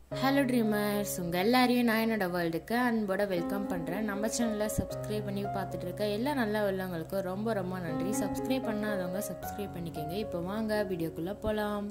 hello dreamers உங்கள் எல்லாரையும் நான் என்னோட வேர்ல்டுக்கு அன்போட வெல்கம் பண்ணுறேன் நம்ம சேனலில் சப்ஸ்கிரைப் பண்ணி பார்த்துட்டு இருக்க எல்லா நல்ல உள்ளவங்களுக்கும் ரொம்ப ரொம்ப நன்றி சப்ஸ்கிரைப் பண்ணாதவங்க சப்ஸ்கிரைப் பண்ணிக்கோங்க இப்போ வாங்க வீடியோக்குள்ளே போகலாம்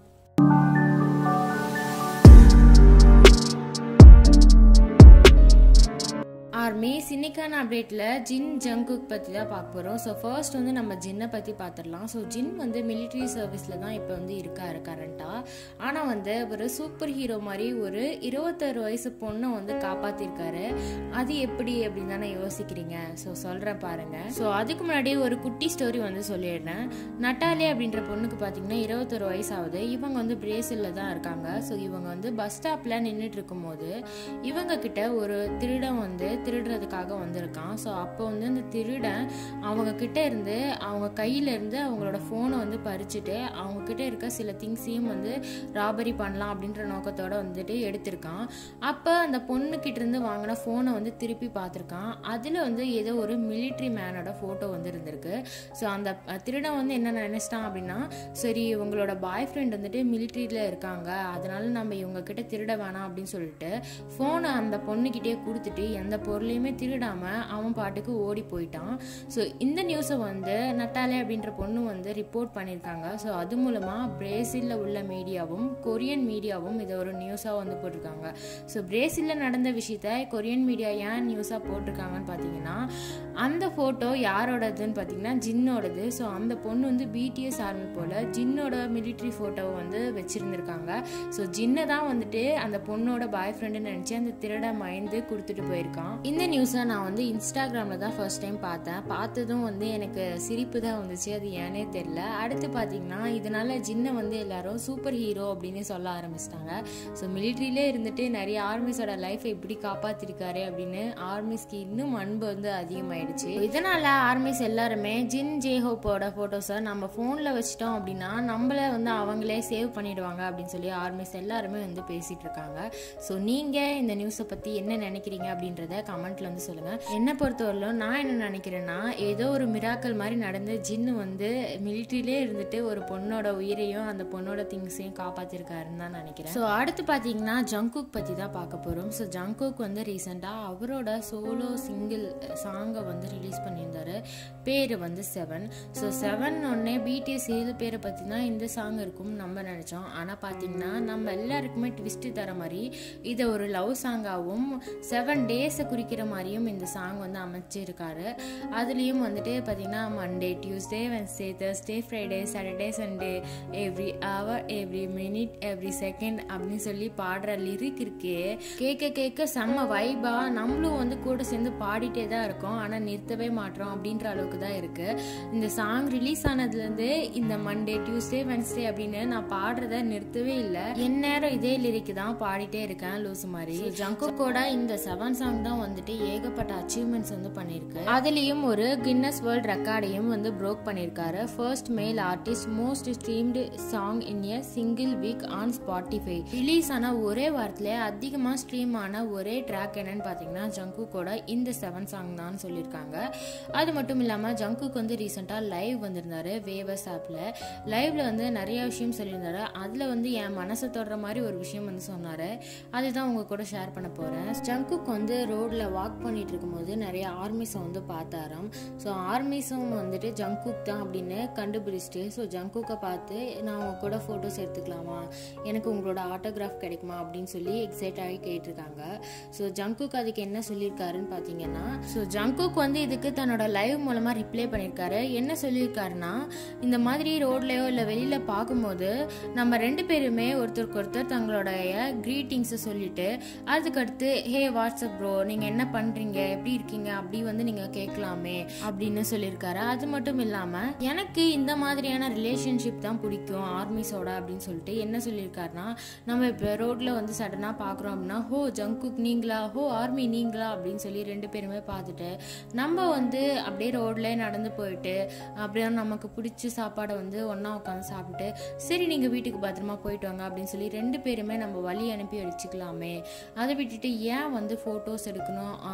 ஆர்மி சின்னிக்கான அப்டேட்டில் ஜின் ஜங்குக் பற்றி தான் பார்க்க போகிறோம் ஸோ ஃபர்ஸ்ட் வந்து நம்ம ஜின்னை பற்றி பார்த்துடலாம் ஸோ ஜின் வந்து மிலிட்ரி சர்வீஸில் தான் இப்போ வந்து இருக்காரு கரண்ட்டாக ஆனால் வந்து ஒரு சூப்பர் ஹீரோ மாதிரி ஒரு இருபத்தாறு வயசு பொண்ணை வந்து காப்பாற்றிருக்காரு அது எப்படி அப்படின்னு தானே யோசிக்கிறீங்க ஸோ சொல்கிறேன் பாருங்கள் ஸோ அதுக்கு முன்னாடி ஒரு குட்டி ஸ்டோரி வந்து சொல்லிடுறேன் நட்டாலே அப்படின்ற பொண்ணுக்கு பார்த்தீங்கன்னா இருபத்தொரு வயசு ஆகுது இவங்க வந்து பிரேசிலில் தான் இருக்காங்க ஸோ இவங்க வந்து பஸ் ஸ்டாப்பில் நின்றுட்டு இருக்கும்போது இவங்க கிட்ட ஒரு திருடன் வந்து திருடுறதுக்காக வந்திருக்கான் ஸோ அப்போ வந்து அந்த திருடன் அவங்க கிட்ட இருந்து அவங்க கையில இருந்து அவங்களோட ஃபோனை வந்து பறிச்சுட்டு அவங்க கிட்ட இருக்க சில திங்ஸையும் வந்து ராபரி பண்ணலாம் அப்படின்ற நோக்கத்தோட வந்துட்டு எடுத்திருக்கான் அப்போ அந்த பொண்ணு கிட்ட இருந்து வாங்கின ஃபோனை வந்து திருப்பி பார்த்துருக்கான் அதில் வந்து ஏதோ ஒரு மிலிட்ரி மேனோட ஃபோட்டோ வந்து இருந்திருக்கு ஸோ அந்த திருடன் வந்து என்ன நினைச்சிட்டான் அப்படின்னா சரி இவங்களோட பாய் ஃப்ரெண்ட் வந்துட்டு மிலிட்ரியில் இருக்காங்க அதனால நம்ம இவங்க கிட்ட திருட வேணாம் அப்படின்னு சொல்லிட்டு ஃபோனை அந்த பொண்ணுக்கிட்டே கொடுத்துட்டு எந்த பொருளையுமே திருடாம அவன் பாட்டுக்கு ஓடி போயிட்டான் ஸோ இந்த நியூஸை வந்து நட்டாலே அப்படின்ற பொண்ணு வந்து ரிப்போர்ட் பண்ணியிருக்காங்க ஸோ அது மூலமாக பிரேசிலில் உள்ள மீடியாவும் கொரியன் மீடியாவும் இதை ஒரு நியூஸாக வந்து போட்டிருக்காங்க ஸோ பிரேசிலில் நடந்த விஷயத்த கொரியன் மீடியா ஏன் நியூஸாக போட்டிருக்காங்கன்னு பார்த்தீங்கன்னா அந்த ஃபோட்டோ யாரோடதுன்னு பார்த்தீங்கன்னா ஜின்னோடது ஸோ அந்த பொண்ணு வந்து பிடிஎஸ் ஆர்மி போல் ஜின்னோட மிலிட்ரி ஃபோட்டோவை வந்து வச்சுருந்துருக்காங்க ஸோ ஜின்னை தான் வந்துட்டு அந்த பொண்ணோட பாய் ஃப்ரெண்டுன்னு நினச்சி அந்த திருட மயந்து கொடுத்துட்டு போயிருக்கான் இந்த நியூஸை நான் வந்து இன்ஸ்டாகிராமில் தான் ஃபர்ஸ்ட் டைம் பார்த்தேன் பார்த்ததும் வந்து எனக்கு சிரிப்பு தான் வந்துச்சு அது ஏனே தெரில அடுத்து பார்த்தீங்கன்னா இதனால ஜின்னை வந்து எல்லாரும் சூப்பர் ஹீரோ அப்படின்னு சொல்ல ஆரம்பிச்சிட்டாங்க ஸோ மிலிட்ரியிலே இருந்துட்டு நிறைய ஆர்மிஸோட லைஃப்பை எப்படி காப்பாற்றிருக்காரு அப்படின்னு ஆர்மிஸ்க்கு இன்னும் அன்பு வந்து அதிகமாயிடுச்சு இதனால ஆர்மிஸ் எல்லாருமே ஜின் ஜேஹோப்போட ஃபோட்டோஸை நம்ம ஃபோனில் வச்சிட்டோம் அப்படின்னா நம்மள வந்து அவங்களே சேவ் பண்ணிடுவாங்க அப்படின்னு சொல்லி ஆர்மிஸ் எல்லாருமே வந்து பேசிட்டு இருக்காங்க ஸோ நீங்கள் இந்த நியூஸை பற்றி என்ன நினைக்கிறீங்க அப்படின்றத கமெண்ட்ல வந்து சொல்லுங்கள் என்னை பொறுத்தவரையிலும் நான் என்ன நினைக்கிறேன்னா ஏதோ ஒரு மிராக்கல் மாதிரி நடந்து ஜின்னு வந்து மிலிட்ரியிலே இருந்துட்டு ஒரு பொண்ணோட உயிரையும் அந்த பொண்ணோட திங்ஸையும் காப்பாற்றிருக்காருன்னு தான் நினைக்கிறேன் ஸோ அடுத்து பார்த்தீங்கன்னா ஜங்குக் பற்றி தான் பார்க்க போகிறோம் ஸோ ஜங்குக் வந்து ரீசெண்டாக அவரோட சோலோ சிங்கிள் சாங்கை வந்து ரிலீஸ் பண்ணியிருந்தாரு பேர் வந்து செவன் ஸோ செவன் ஒன்னே பிடிஎஸ் ஏழு பேரை பற்றி தான் இந்த சாங் இருக்கும்னு நம்ம நினச்சோம் ஆனால் பார்த்தீங்கன்னா நம்ம எல்லாருக்குமே ட்விஸ்ட்டு தர மாதிரி இதை ஒரு லவ் சாங்காகவும் செவன் டேஸை குறிக்கிற மாதிரியும் இந்த சாங் வந்து அமைச்சிருக்காரு அதுலேயும் வந்துட்டு பார்த்தீங்கன்னா Monday Tuesday Wednesday Thursday Friday Saturday Sunday every hour every minute every second அப்படின்னு சொல்லி பாடுற லிரிக் இருக்கே கேட்க கேட்க செம்ம வைபா நம்மளும் வந்து கூட சேர்ந்து பாடிட்டே தான் இருக்கோம் ஆனால் நிறுத்தவே மாட்டோம் அப்படின்ற அளவுக்கு தான் இருக்கு இந்த சாங் ரிலீஸ் ஆனதுலேருந்து இந்த மண்டே டியூஸ்டே வென்ஸ்டே அப்படின்னு நான் பாடுறத நிறுத்தவே இல்லை என் நேரம் இதே லிரிக் தான் பாடிட்டே இருக்கேன் லூசு மாதிரி ஜங்குக்கோட இந்த செவன் சாங் தான் வந்துட்டு ஏகப்பட்ட அச்சீவ்மெண்ட்ஸ் வந்து பண்ணியிருக்கு அதுலேயும் ஒரு கின்னஸ் வேர்ல்ட் ரெக்கார்டையும் வந்து ப்ரோக் பண்ணியிருக்காரு first male artist most streamed song in a single week on Spotify release ஆன ஒரே வாரத்தில் அதிகமாக ஸ்ட்ரீம் ஆன ஒரே ட்ராக் என்னன்னு பார்த்தீங்கன்னா ஜங்குக்கோட இந்த செவன் சாங் தான் சொல்லியிருக்காங்க அது மட்டும் இல்லாமல் ஜங்குக் வந்து ரீசெண்டாக லைவ் வந்திருந்தாரு வேவர்ஸ் ஆப்பில் லைவ்ல வந்து நிறைய விஷயம் சொல்லியிருந்தாரு அதில் வந்து என் மனசை தொடுற மாதிரி ஒரு விஷயம் வந்து சொன்னார் அதுதான் உங்க கூட ஷேர் பண்ண போகிறேன் ஜங்குக் வந்து ரோடில் வாக் பண்ணிட்டு இருக்கும்போது நிறைய ஆர்மிஸை வந்து பார்த்தாராம் ஸோ ஆர்மிஸும் வந்துட்டு ஜங்குக் தான் அப்படின்னு கண்டுபிடிச்சிட்டு ஸோ ஜங்குக்கை பார்த்து நான் உங்க கூட ஃபோட்டோஸ் எடுத்துக்கலாமா எனக்கு உங்களோட ஆட்டோகிராஃப் கிடைக்குமா அப்படின்னு சொல்லி எக்ஸைட் ஆகி கேட்டிருக்காங்க ஸோ ஜங்குக் அதுக்கு என்ன சொல்லியிருக்காருன்னு பார்த்தீங்கன்னா ஸோ ஜங்குக் வந்து இதுக்கு தன்னோட லைவ் மூலமாக ரிப்ளை பண்ணியிருக்காரு என்ன சொல்லியிருக்காருன்னா இந்த மாதிரி ரோட்லேயோ இல்லை வெளியில் பார்க்கும்போது நம்ம ரெண்டு பேருமே ஒருத்தருக்கு ஒருத்தர் தங்களுடைய க்ரீட்டிங்ஸை சொல்லிட்டு அதுக்கடுத்து ஹே வாட்ஸ்அப் ப்ரோ நீங்கள் என்ன பண்ணுறீங்க எப்படி இருக்கீங்க அப்படி வந்து நீங்கள் கேட்கலாமே அப்படின்னு சொல்லியிருக்காரு அது மட்டும் இல்லாமல் எனக்கு இந்த மாதிரியான ரிலேஷன்ஷிப் தான் பிடிக்கும் ஆர்மிஸோட அப்படின்னு சொல்லிட்டு என்ன சொல்லியிருக்காருன்னா நம்ம இப்போ ரோட்டில் வந்து சடனாக பார்க்குறோம் அப்படின்னா ஹோ ஜங்குக் நீங்களா ஹோ ஆர்மி நீங்களா அப்படின்னு சொல்லி ரெண்டு பேருமே பார்த்துட்டு நம்ம வந்து அப்படியே ரோட்ல நடந்து போயிட்டு அப்படியே நமக்கு பிடிச்ச சாப்பாடை வந்து ஒன்றா உட்காந்து சாப்பிட்டு சரி நீங்கள் வீட்டுக்கு பத்திரமா போயிட்டு வாங்க அப்படின்னு சொல்லி ரெண்டு பேருமே நம்ம வழி அனுப்பி வச்சுக்கலாமே அதை விட்டுட்டு ஏன் வந்து ஃபோட்டோஸ் எடுக்கணும்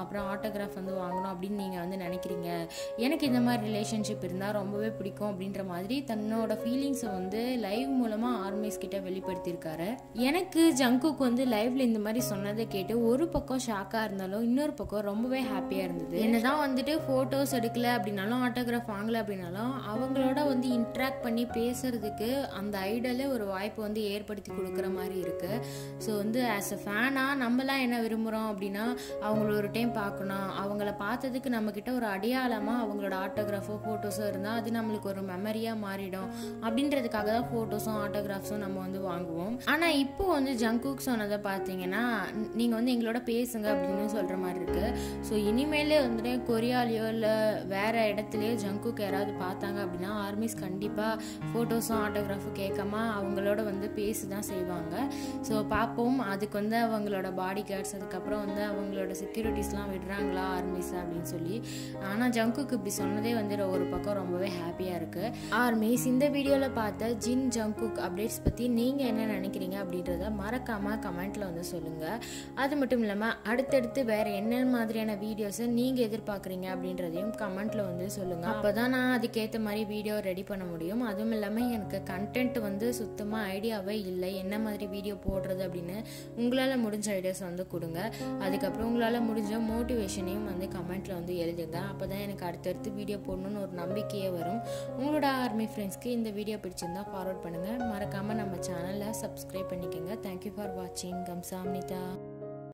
அப்புறம் ஆட்டோகிராஃப் வந்து வாங்கணும் அப்படின்னு நீங்கள் வந்து நினைக்கிறீங்க எனக்கு இந்த மாதிரி ரிலேஷன்ஷிப் இருந்தால் ரொம்பவே பிடிக்கும் அப்படின்ற மாதிரி தன்னோட ஃபீலிங்ஸை வந்து லைவ் மூலமாக ஆர்மிஸ் கிட்ட வெளிப்படுத்தியிருக்காரு எனக்கு ஜங்குக்கு வந்து லைவ்ல இந்த மாதிரி சொன்னதை கேட்டு ஒரு பக்கம் ஷாக்காக இருந்தாலும் இன்னொரு பக்கம் ரொம்பவே ஹாப்பியாக இருந்தது என்னதான் வந்துட்டு ஃபோட்டோஸ் எடுக்கல அப்படின்னாலும் ஆட்டோகிராஃப் வாங்கல அப்படின்னாலும் அவங்களோட வந்து இன்ட்ராக்ட் பண்ணி பேசுறதுக்கு அந்த ஐடலே ஒரு வாய்ப்பு வந்து ஏற்படுத்தி கொடுக்குற மாதிரி இருக்கு ஸோ வந்து ஆஸ் அ ஃபேனாக நம்மலாம் என்ன விரும்புகிறோம் அப்படின்னா அவங்கள ஒரு டைம் பார்க்கணும் அவங்கள பார்த்ததுக்கு நம்மக்கிட்ட ஒரு அடையாளமாக அவங்களோட ஆட்டோகிராஃபோ ஃபோட்டோஸோ இருந்தால் அது நம்மளுக்கு ஒரு மெமரியாக மாறிடும் அப்படின்றதுக்காக தான் ஃபோட்டோஸும் ஆட்டோகிராஃப்ஸும் நம்ம வந்து வாங்குவோம் ஆனால் இப்போ வந்து ஜங்குக் சொன்னதை பார்த்தீங்கன்னா நீங்கள் வந்து எங்களோட பேசுங்க அப்படின்னு சொல்கிற மாதிரி இருக்குது ஸோ இனிமேலே வந்துட்டு கொரியாலேயோ இல்லை வேறு இடத்துலையோ ஜங்குக் யாராவது பார்த்தாங்க அப்படின்னா ஆர்மிஸ் கண்டிப்பாக ஃபோட்டோஸும் ஆட்டோகிராஃபும் கேட்காம அவங்களோட வந்து பேசி தான் செய்வாங்க ஸோ பார்ப்போம் அதுக்கு வந்து அவங்களோட பாடி கார்ட்ஸ் அதுக்கப்புறம் வந்து அவங்களோட செக்யூரிட்டிஸ்லாம் விடுறாங்களா ஆர்மிஸ் அப்படின்னு சொல்லி ஆனால் ஜங்குக்கு இப்படி சொன்னதே வந்து ஒரு பக்கம் ரொம்பவே ஹாப்பியாக இருக்குது ஆர்மிஸ் இந்த வீடியோவில் பார்த்த ஜின் ஜங்குக் அப்டேட்ஸ் பற்றி நீங்கள் என்ன நினைக்கிறீங்க அப்படின்றத மறக்காமல் கமெண்ட்டில் வந்து சொல்லுங்கள் அது மட்டும் இல்லாமல் அடுத்தடுத்து வேறு என்ன மாதிரியான வீடியோஸை நீங்கள் எதிர்பார்க்குறீங்க அப்படின்றதையும் கமெண்ட்டில் வந்து சொல்லுங்கள் அப்போ தான் நான் அதுக்கேற்ற மாதிரி வீடியோ ரெடி பண்ண முடியும் அதுவும் இல்லாமல் எனக்கு கண்டென்ட் வந்து சுத்தமாக ஐடியாவே இல்லை என்ன மாதிரி வீடியோ போடுறது அப்படின்னு உங்களால் முடிஞ்ச ஐடியாஸ் வந்து கொடுங்க அதுக்கப்புறம் உங்களால் முடிஞ்ச மோட்டிவேஷனையும் வந்து கமெண்ட்டில் வந்து எழுதுங்க அப்போ தான் எனக்கு அடுத்தடுத்து வீடியோ போடணும்னு ஒரு நம்பிக்கையே வரும் உங்களோட ஆர்மி ஃப்ரெண்ட்ஸ்க்கு இந்த வீடியோ பிடிச்சிருந்தா ஃபார்வர்ட் பண்ணுங்கள் மறக்காமல் நம்ம சேனலை சப்ஸ்கிரைப் பண்ணிக்கோங்க தேங்க்யூ ஃபார் வாட்சிங் கம்சாம்னிதா